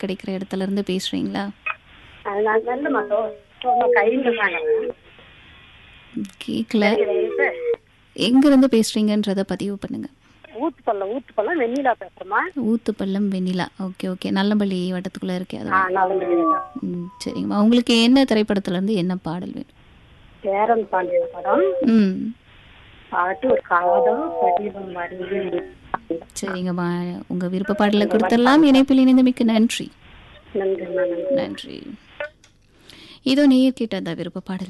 கிடைக்கிற இடத்துல இருந்து பேசுறீங்களா அது நான் நல்ல மட்டும் கையில் தாங்க கேட்கல எங்க இருந்து பேசுறீங்கன்றத பதிவு பண்ணுங்க ஊத்து பல்லம் ஊத்து பல்லம் வெண்ணிலா பேசுறமா ஊத்துப்பள்ளம் வெண்ணிலா ஓகே ஓகே நல்லம்பள்ளி வட்டத்துக்குள்ள இருக்கே அது ஆ நல்ல ம் சரிங்கம்மா உங்களுக்கு என்ன திரைப்படத்துல இருந்து என்ன பாடல் வேணும் பேரன் பாண்டியன் படம் ம் பாட்டு ஒரு காதல் பதிவும் மருந்து சரிங்கம்மா உங்க விருப்ப பாடலை கொடுத்தெல்லாம் இணைப்பில் இணைந்தமைக்கு நன்றி நன்றி நன்றி நன்றி இதோ நேயர் கேட்ட அந்த விருப்ப பாடல்